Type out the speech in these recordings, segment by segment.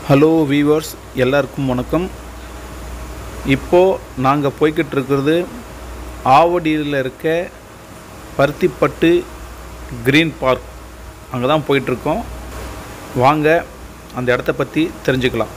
hello viewers எல்லாருக்கும் வணக்கம் இப்போது நாங்கள் போய்கிட்டு இருக்கிறது ஆவடியில் இருக்க பருத்திப்பட்டு க்ரீன் பார்க் அங்கே தான் போயிட்டுருக்கோம் வாங்க அந்த இடத்த பற்றி தெரிஞ்சுக்கலாம்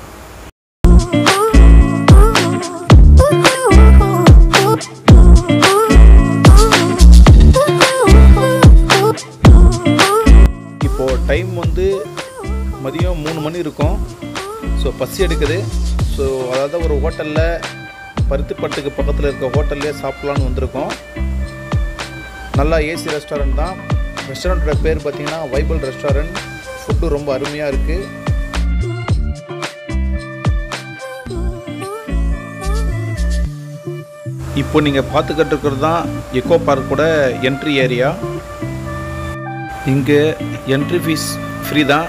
இப்போது டைம் வந்து மதியம் மூணு மணி இருக்கும் ஸோ பசி எடுக்குது ஸோ அதாவது ஒரு ஹோட்டலில் பருத்திப்பட்டுக்கு பக்கத்தில் இருக்க ஹோட்டல்லே சாப்பிட்லான்னு வந்திருக்கோம் நல்லா ஏசி ரெஸ்டாரண்ட் தான் ரெஸ்டாரண்ட்டோட பேர் பார்த்தீங்கன்னா வைபல் ரெஸ்டாரண்ட் ஃபுட்டு ரொம்ப அருமையாக இருக்குது இப்போ நீங்கள் பார்த்துக்கிட்டு இருக்கிறது தான் எக்கோ பார்க்கோட என்ட்ரி ஏரியா இங்கே என்ட்ரி ஃபீஸ் ஃப்ரீ தான்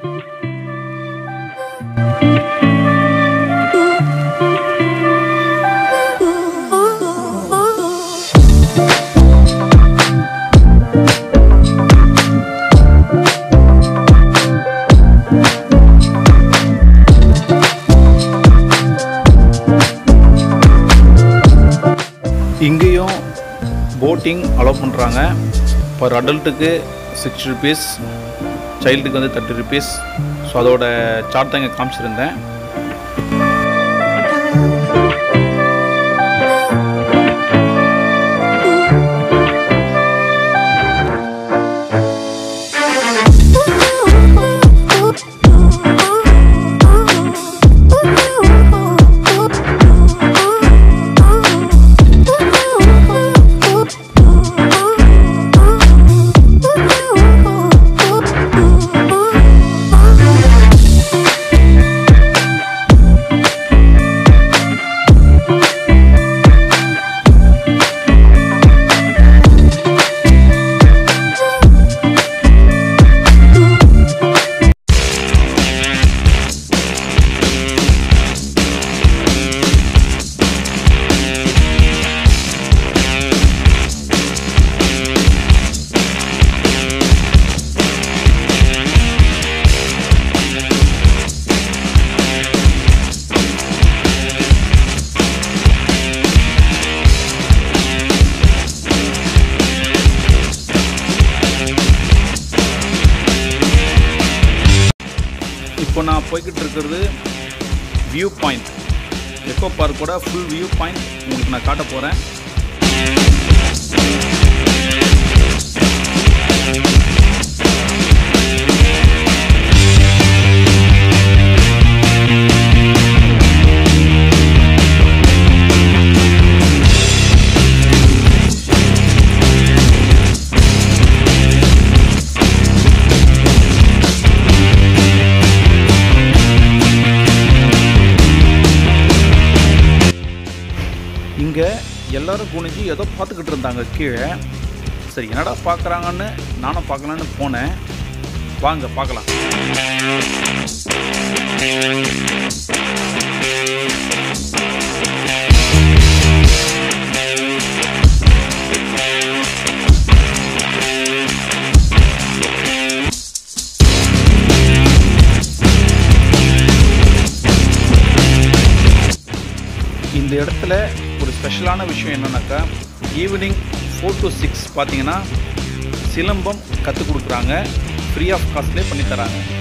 இங்கேயும் போட்டிங் அலோவ் பண்ணுறாங்க பர் அடல்ட்டுக்கு சிக்ஸ்டி ருபீஸ் சைல்டுக்கு வந்து தேர்ட்டி ருபீஸ் ஸோ அதோட சார்ட் தான் இங்கே காமிச்சிருந்தேன் இப்போ நான் போய்கிட்டு இருக்கிறது வியூ பாயிண்ட் எக்கோ பார்க்கோட ஃபுல் வியூ பாயிண்ட் உங்களுக்கு நான் காட்ட போகிறேன் இங்கே எல்லாரும் குனிஞ்சு ஏதோ பார்த்துக்கிட்டு இருந்தாங்க கீழே சரி என்னடா பார்க்குறாங்கன்னு நானும் பார்க்கலான்னு போனேன் வாங்க பார்க்கலாம் இந்த இடத்துல ஒரு ஸ்பெஷலான விஷயம் என்னன்னாக்கா ஈவினிங் ஃபோர் டு சிக்ஸ் பார்த்தீங்கன்னா சிலம்பம் கற்றுக் கொடுக்குறாங்க ஃப்ரீ ஆஃப் காஸ்ட்லேயே பண்ணித்தராங்க